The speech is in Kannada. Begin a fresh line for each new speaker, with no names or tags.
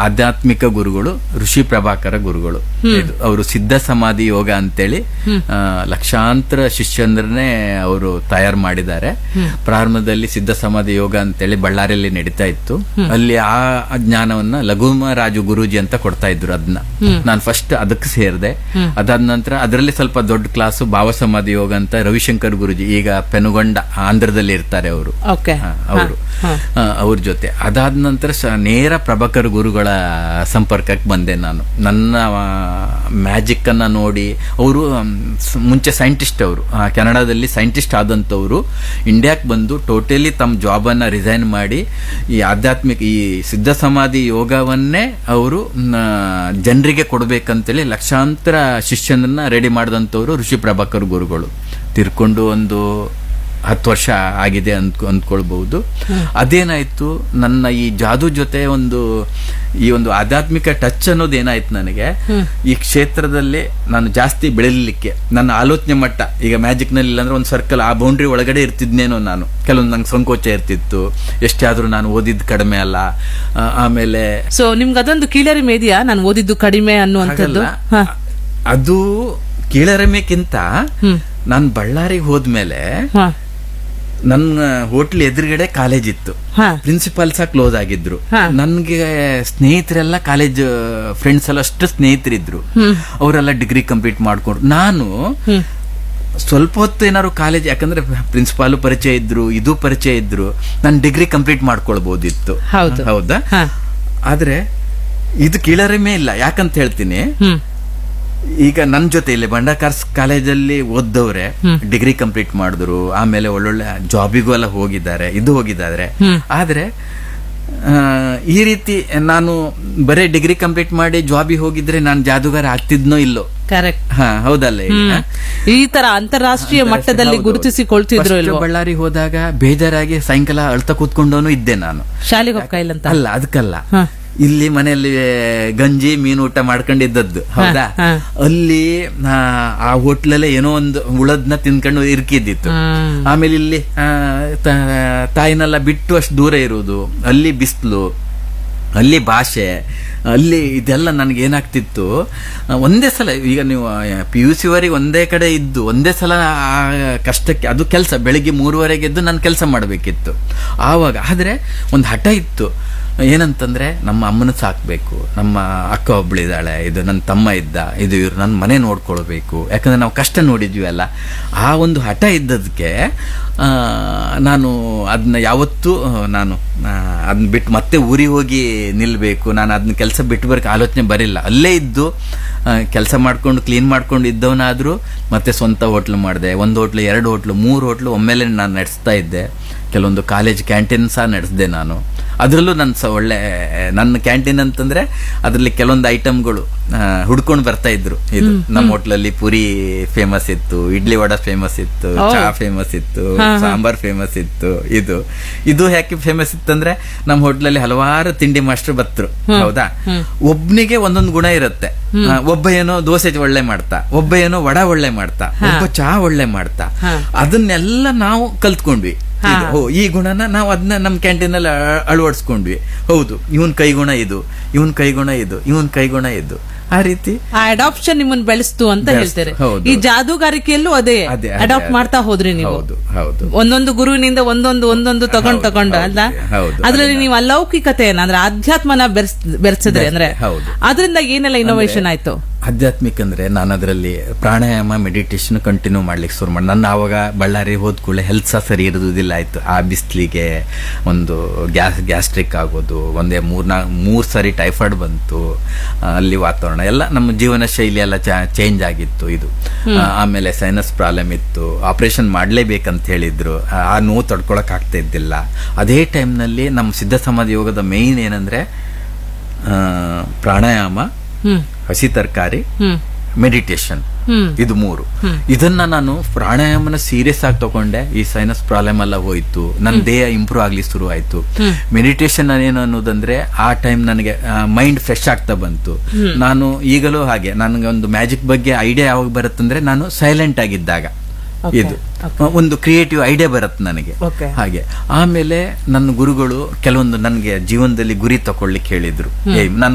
ಆಧ್ಯಾತ್ಮಿಕ ಗುರುಗಳು ಋಷಿ ಪ್ರಭಾಕರ ಗುರುಗಳು ಇದು ಅವರು ಸಿದ್ಧ ಸಮಾಧಿ ಯೋಗ ಅಂತೇಳಿ ಆ, ಲಕ್ಷಾಂತರ ಶಿಷ್ಯಂದ್ರನ್ನೇ ಅವರು ತಯಾರು ಮಾಡಿದ್ದಾರೆ ಪ್ರಾರಂಭದಲ್ಲಿ ಸಿದ್ಧ ಸಮಾಧಿ ಯೋಗ ಅಂತೇಳಿ ಬಳ್ಳಾರಿಯಲ್ಲಿ ನಡೀತಾ ಇತ್ತು ಅಲ್ಲಿ ಆ ಜ್ಞಾನವನ್ನ ಲಘುಮ ರಾಜು ಗುರೂಜಿ ಅಂತ ಕೊಡ್ತಾ ಇದ್ರು ಅದನ್ನ ನಾನು ಫಸ್ಟ್ ಅದಕ್ಕೆ ಸೇರಿದೆ ಅದಾದ ನಂತರ ಅದರಲ್ಲಿ ಸ್ವಲ್ಪ ದೊಡ್ಡ ಕ್ಲಾಸ್ ಭಾವ ಸಮಾಧಿ ಯೋಗ ಅಂತ ರವಿಶಂಕರ್ ಗುರುಜಿ ಈಗ ಪೆನುಗೊಂಡ ಆಂಧ್ರದಲ್ಲಿ ಇರ್ತಾರೆ ಅವರು
ಓಕೆ
ಅವರು ಅವ್ರ ಜೊತೆ ಅದಾದ ನಂತರ ಸ- ನೇರ ಪ್ರಭಾಕರ್ ಗುರುಗಳ ಸಂಪರ್ಕಕ್ಕೆ ಬಂದೆ ನಾನು ನನ್ನ ಮ್ಯಾಜಿಕ್ ಅನ್ನ ನೋಡಿ ಅವರು ಮುಂಚೆ ಸೈಂಟಿಸ್ಟ್ ಅವರು ಕೆನಡಾದಲ್ಲಿ ಸೈಂಟಿಸ್ಟ್ ಆದಂತವರು ಇಂಡಿಯಾಕ್ಕೆ ಬಂದು ಟೋಟಲಿ ತಮ್ಮ ಜಾಬ್ ಅನ್ನ ರಿಸೈನ್ ಮಾಡಿ ಈ ಆಧ್ಯಾತ್ಮಿಕ ಈ ಸಿದ್ಧ ಸಮಾಧಿ ಯೋಗವನ್ನೇ ಅವರು ಜನರಿಗೆ ಕೊಡ್ಬೇಕಂತೇಳಿ ಲಕ್ಷಾಂತರ ಶಿಷ್ಯನನ್ನ ರೆಡಿ ಮಾಡಿದಂಥವ್ರು ಋಷಿ ಪ್ರಭಾಕರ್ ಗುರುಗಳು ತಿರ್ಕೊಂಡು ಒಂದು ಹತ್ತು ವರ್ಷ ಆಗಿದೆ ಅಂದ್ ಅಂದ್ಕೊಳ್ಬಹುದು ಅದೇನಾಯ್ತು ನನ್ನ ಈ ಜಾದು ಜೊತೆ ಒಂದು ಈ ಒಂದು ಆಧ್ಯಾತ್ಮಿಕ ಟಚ್ ಅನ್ನೋದು ಏನಾಯ್ತು ನನಗೆ ಈ ಕ್ಷೇತ್ರದಲ್ಲಿ ನಾನು ಜಾಸ್ತಿ ಬೆಳೆಯಲಿಕ್ಕೆ ನನ್ನ ಆಲೋಚನೆ ಮಟ್ಟ ಈಗ ಮ್ಯಾಜಿಕ್ ನಲ್ಲಿ ಇಲ್ಲಾಂದ್ರೆ ಒಂದು ಸರ್ಕಲ್ ಆ ಬೌಂಡ್ರಿ ಒಳಗಡೆ ಇರ್ತಿದ್ನೇನೋ ನಾನು ಕೆಲವೊಂದು ನಂಗೆ ಸಂಕೋಚ ಇರ್ತಿತ್ತು ಎಷ್ಟೇ ಆದ್ರೂ ನಾನು ಓದಿದ್ದು ಕಡಿಮೆ ಅಲ್ಲ ಆ, ಆಮೇಲೆ
ಸೊ ನಿಮ್ಗೆ ಅದೊಂದು ಕೀಳರಿಮೆ ಇದೆಯಾ ನಾನು ಓದಿದ್ದು ಕಡಿಮೆ ಅನ್ನುವಂಥದ್ದು
ಹಾಗಲ್ಲ. ಅದು ಕೀಳರಿಮೆಕ್ಕಿಂತ ನಾನು ಬಳ್ಳಾರಿಗೆ ಹೋದ್ಮೇಲೆ
ಹಾ
ನನ್ನ ಹೋಟ್ಲ್ ಎದುರುಗಡೆ ಕಾಲೇಜ್ ಇತ್ತು
ಹಾ
ಪ್ರಿನ್ಸಿಪಾಲ್ ಸಹ ಕ್ಲೋಸ್ ಆಗಿದ್ರು
ಹಾ.
ನನ್ಗೆ ಸ್ನೇಹಿತರೆಲ್ಲ ಕಾಲೇಜ್ ಫ್ರೆಂಡ್ಸ್ ಎಲ್ಲ ಅಷ್ಟು ಸ್ನೇಹಿತರಿದ್ರು ಅವರೆಲ್ಲ ಡಿಗ್ರಿ ಕಂಪ್ಲೀಟ್ ಮಾಡ್ಕೊಂಡ್ರು ನಾನು ಸ್ವಲ್ಪ ಹೊತ್ತು ಏನಾದ್ರು ಕಾಲೇಜ್ ಯಾಕಂದ್ರೆ ಪ್ರಿನ್ಸಿಪಾಲು ಪರಿಚಯ ಇದ್ರು ಇದು ಪರಿಚಯ ಇದ್ರು ನಾನು ಡಿಗ್ರಿ ಕಂಪ್ಲೀಟ್ ಮಾಡ್ಕೊಳ್ಬಹುದಿತ್ತು
ಹೌದು.
ಹೌದಾ
ಹಾ
ಆದ್ರೆ ಇದು ಕೀಳರಿಮೆ ಇಲ್ಲ ಯಾಕಂತ ಹೇಳ್ತೀನಿ
ಹ್ಮ್
ಈಗ ನನ್ನ ಜೊತೆ ಇಲ್ಲಿ ಬಂಡಕಾರ್ಸ್ ಕಾಲೇಜಲ್ಲಿ ಓದ್ದವ್ರೆ ಡಿಗ್ರಿ ಕಂಪ್ಲೀಟ್ ಮಾಡಿದ್ರು ಆಮೇಲೆ ಒಳ್ಳೊಳ್ಳೆ ಜಾಬಿಗೂ ಎಲ್ಲ ಹೋಗಿದ್ದಾರೆ ಇದು ಹೋಗಿದ್ದಾರೆ ಆದ್ರೆ ಆ, ಈ ರೀತಿ ನಾನು ಬರೀ ಡಿಗ್ರಿ ಕಂಪ್ಲೀಟ್ ಮಾಡಿ ಜಾಬಿಗೆ ಹೋಗಿದ್ರೆ ನಾನು ಜಾದುಗಾರ ಆಗ್ತಿದ್ನೋ ಇಲ್ಲೋ
ಕರೆಕ್ಟ್
ಹಾ ಹೌದಲ್ಲ ಈಗ?
ಈ ತರ ಅಂತಾರಾಷ್ಟ್ರೀಯ ಮಟ್ಟದಲ್ಲಿ
ಹೌದು.
ಗುರುತಿಸಿಕೊಳ್ತಿದ್ರು
First
ಇಲ್ವೋ
ಬಳ್ಳಾರಿ ಹೋದಾಗ ಬೇಜಾರಾಗಿ ಸಾಯಂಕಾಲ ಅಳ್ತಾ ಕೂತ್ಕೊಂಡವನು ಇದ್ದೆ ನಾನು
ಶಾಲೆಗೆ ಹೋಗ್ತಾ ಇಲ್ಲ ಅಂತ
ಅಲ್ಲ ಅದಕ್ಕಲ್ಲ
ಹಾ.
ಇಲ್ಲಿ ಮನೆಯಲ್ಲಿ ಗಂಜಿ ಮೀನು ಊಟ ಮಾಡ್ಕೊಂಡಿದ್ದದ್ದು ಹೌದಾ
ಹಾ.
ಅಲ್ಲಿ ಆ, ಆ ಹೋಟ್ಲಲ್ಲೇ ಏನೋ ಒಂದು ಉಳದ್ನ ತಿನ್ಕೊಂಡು ಇರ್ಕಿದ್ದಿತ್ತು
ಹ್ಮ್.
ಆಮೇಲೆ ಇಲ್ಲಿ ಆ, ತ- ತಾಯಿನೆಲ್ಲ ಬಿಟ್ಟು ಅಷ್ಟು ದೂರ ಇರುವುದು ಅಲ್ಲಿ ಬಿಸಿಲು ಅಲ್ಲಿ ಭಾಷೆ ಅಲ್ಲಿ ಇದೆಲ್ಲ ನನಗೆ ಏನಾಗ್ತಿತ್ತು ಆ, ಒಂದೇ ಸಲ ಈಗ ನೀವು ಪಿ ಯು ಸಿ ವರೆಗೆ ಒಂದೇ ಕಡೆ ಇದ್ದು ಒಂದೇ ಸಲ ಆ ಕಷ್ಟಕ್ಕೆ ಅದು ಕೆಲಸ ಬೆಳಿಗ್ಗೆ ಮೂರುವರೆಗೆ ಎದ್ದು ನಾನು ಕೆಲಸ ಮಾಡಬೇಕಿತ್ತು ಆವಾಗ ಆದರೆ ಒಂದು ಹಠ ಇತ್ತು ಏನಂತಂದ್ರೆ ನಮ್ಮ ಅಮ್ಮನ ಸಾಕ್ಬೇಕು ನಮ್ಮ ಅಕ್ಕ ಒಬ್ಳಿದಾಳೆ ಇದು ನನ್ನ ತಮ್ಮ ಇದ್ದ ಇದು ಇವ್ರು ನನ್ನ ಮನೆ ನೋಡ್ಕೊಳ್ಬೇಕು ಯಾಕಂದ್ರೆ ನಾವು ಕಷ್ಟ ನೋಡಿದ್ವಿ ಅಲ್ಲ ಆ ಒಂದು ಹಠ ಇದ್ದದಕ್ಕೆ ಆ, ನಾನು ಅದನ್ನ ಯಾವತ್ತೂ ಆ, ನಾನು ಅದನ್ನ ಬಿಟ್ಟು ಮತ್ತೆ ಊರಿಗೆ ಹೋಗಿ ನಿಲ್ಬೇಕು ನಾನು ಅದನ್ನ ಕೆಲಸ ಬಿಟ್ಟು ಬರಕ್ಕೆ ಆಲೋಚನೆ ಬರಿಲ್ಲ ಅಲ್ಲೇ ಇದ್ದು ಕೆಲಸ ಮಾಡ್ಕೊಂಡು ಕ್ಲೀನ್ ಮಾಡ್ಕೊಂಡು ಇದ್ದವನಾದ್ರೂ ಮತ್ತೆ ಸ್ವಂತ ಹೋಟ್ಲು ಮಾಡಿದೆ ಒಂದು ಹೋಟ್ಲು ಎರಡು ಹೋಟ್ಲು ಮೂರು ಹೋಟ್ಲು ಒಮ್ಮೆಲೆ ನಾನು ನಡೆಸ್ತಾ ಇದ್ದೆ ಕೆಲವೊಂದು ಕಾಲೇಜ್ ಕ್ಯಾಂಟೀನ್ ಸಹ ನಡೆಸಿದೆ ನಾನು ಅದರಲ್ಲೂ ನನ್ನ ಸ ಒಳ್ಳೆ ನನ್ನ ಕ್ಯಾಂಟೀನ್ ಅಂತಂದ್ರೆ ಅದರಲ್ಲಿ ಕೆಲವೊಂದು ಐಟಮ್ಗಳು ಹುಡ್ಕೊಂಡು ಬರ್ತಾ ಇದ್ರು ಇದು ನಮ್ಮ ಹೋಟ್ಲಲ್ಲಿ ಪುರಿ ಫೇಮಸ್ ಇತ್ತು ಇಡ್ಲಿ ವಡ ಫೇಮಸ್ ಇತ್ತು ಚಾ ಫೇಮಸ್ ಇತ್ತು ಸಾಂಬಾರ್ ಫೇಮಸ್ ಇತ್ತು ಇದು ಇದು ಯಾಕೆ ಫೇಮಸ್ ಇತ್ತಂದ್ರೆ ನಮ್ಮ ಹೋಟ್ಲಲ್ಲಿ ಹಲವಾರು ತಿಂಡಿ ಮಾಸ್ಟರ್ ಬತ್ರು ಹೌದಾ ಒಬ್ನಿಗೆ ಒಂದೊಂದು ಗುಣ ಇರುತ್ತೆ ಆ, ಒಬ್ಬ ಏನೋ ದೋಸೆ ಒಳ್ಳೆ ಮಾಡ್ತಾ ಒಬ್ಬ ಏನೋ ವಡ ಒಳ್ಳೆ ಮಾಡ್ತಾ ಒಬ್ಬ ಚಾ ಒಳ್ಳೆ ಮಾಡ್ತಾ ಅದನ್ನೆಲ್ಲ ನಾವು ಕಲ್ತ್ಕೊಂಡ್ವಿ ಇದು, ಓ ಈ ಗುಣನ ನಾವು ಅದನ್ನ ನಮ್ಮ ಕ್ಯಾಂಟೀನ್ ಅಲ್ಲಿ ಅಳವಡಿಸ್ಕೊಂಡ್ವಿ ಹೌದು ಇವನ್ ಕೈಗುಣ ಇದು ಇವನ್ ಕೈಗುಣ ಇದು ಇವನ್ ಕೈಗುಣ ಇದು ಆ ರೀತಿ
ಆ ಅಡಾಪ್ಷನ್ ನಿಮ್ಮನ್ನ ಬೆಳೆಸ್ತು ಅಂತ
ಬೆಳೆಸ್ತು,
ಹೇಳ್ತಾರೆ
ಹೌದು.
ಈ ಜಾದೂಗಾರಿಕೆಯಲ್ಲೂ ಅದೇ
ಅದೇ, ಅದೇ,
ಅಡಾಪ್ಟ್
ಅದೇ.
ಮಾಡ್ತಾ ಹೋದ್ರಿ ನೀವು
ಹೌದು ಹೌದು
ಒಂದೊಂದು ಗುರುವಿನಿಂದ ಒಂದೊಂದು ಒಂದೊಂದು ತಗೊಂಡ್
ಹೌದು,
ತಗೊಂಡು
ಹೌದು,
ಅಲ್ಲ
ಹೌದು,
ಅದ್ರಲ್ಲಿ
ಅದನ್ನ-
ನೀವು ಅಲೌಕಿಕತೆಯನ್ನ ಅಂದ್ರೆ ಆಧ್ಯಾತ್ಮನ ಬೆರೆಸ್ ಬೆರೆಸಿದ್ರಿ ಅಂದ್ರೆ
ಹೌದು.
ಅದರಿಂದ ಏನೆಲ್ಲ ಇನ್ನೋವೇಶನ್ ಆಯ್ತು
ಆಧ್ಯಾತ್ಮಿಕ ಅಂದ್ರೆ ನಾನು ಅದರಲ್ಲಿ ಪ್ರಾಣಾಯಾಮ ಮೆಡಿಟೇಷನ್ ಕಂಟಿನ್ಯೂ ಮಾಡ್ಲಿಕ್ಕೆ ಶುರು ಮಾಡಿ ನನ್ನ ಆವಾಗ ಬಳ್ಳಾರಿ ಹೋದ ಕೂಡಲೇ ಹೆಲ್ತ್ ಸಹ ಸರಿ ಇರೋದಿಲ್ಲ ಆಯ್ತು ಆ ಬಿಸಿಲಿಗೆ ಒಂದು ಗ್ಯಾಸ್ ಗ್ಯಾಸ್ಟ್ರಿಕ್ ಆಗೋದು ಒಂದೇ ಮೂರ್ನಾ ಮೂರ್ ಸರಿ ಟೈಫಾಯ್ಡ್ ಬಂತು ಆ, ಅಲ್ಲಿ ವಾತಾವರಣ ಎಲ್ಲ ನಮ್ಮ ಜೀವನ ಶೈಲಿ ಎಲ್ಲ ಚೇಂಜ್ ಆಗಿತ್ತು ಇದು ಆ, ಆಮೇಲೆ ಸೈನಸ್ ಪ್ರಾಬ್ಲಮ್ ಇತ್ತು ಆಪರೇಷನ್ ಮಾಡ್ಲೇಬೇಕಂತ ಹೇಳಿದ್ರು ಆ ಆ ನೋವು ತಡ್ಕೊಳಕ್ ಆಗ್ತಾ ಇದ್ದಿಲ್ಲ ಅದೇ ಟೈಮ್ನಲ್ಲಿ ನಮ್ಮ ಸಿದ್ಧ ಸಮಾಧಿ ಯೋಗದ ಮೇಯ್ನ್ ಏನಂದ್ರೆ ಆ, ಪ್ರಾಣಾಯಾಮ
ಹ್ಮ್
ಹಸಿ ತರಕಾರಿ
ಹ್ಮ್
ಮೆಡಿಟೇಷನ್
ಹ್ಮ್
ಇದು ಮೂರು ಇದನ್ನ ನಾನು ಪ್ರಾಣಾಯಾಮನ ಸೀರಿಯಸ್ ಆಗಿ ತಗೊಂಡೆ ಈ ಸೈನಸ್ ಪ್ರಾಬ್ಲಮ್ ಎಲ್ಲ ಹೋಯ್ತು ನನ್ನ ದೇಹ ಇಂಪ್ರೂವ್ ಆಗ್ಲಿ ಶುರು ಆಯ್ತು ಮೆಡಿಟೇಷನ್ ಏನು ಅನ್ನೋದಂದ್ರೆ ಆ ಟೈಮ್ ನನಗೆ ಮೈಂಡ್ ಫ್ರೆಶ್ ಆಗ್ತಾ ಬಂತು ನಾನು ಈಗಲೂ ಹಾಗೆ ನನಗೆ ಒಂದು ಮ್ಯಾಜಿಕ್ ಬಗ್ಗೆ ಐಡಿಯಾ ಯಾವಾಗ ಬರುತ್ತಂದ್ರೆ ನಾನು ಸೈಲೆಂಟ್ ಆಗಿದ್ದಾಗ ಇದು ಒಂದು ಕ್ರಿಯೇಟಿವ್ ಐಡಿಯಾ ಬರುತ್ತೆ ನನಗೆ
Okay.
ಹಾಗೆ ಆಮೇಲೆ ನನ್ನ ಗುರುಗಳು ಕೆಲವೊಂದು ನನಗೆ ಜೀವನದಲ್ಲಿ ಗುರಿ ತಕೊಳ್ಳಿಕ್ಕೆ ಹೇಳಿದ್ರು ಏಯ್, ನಾನು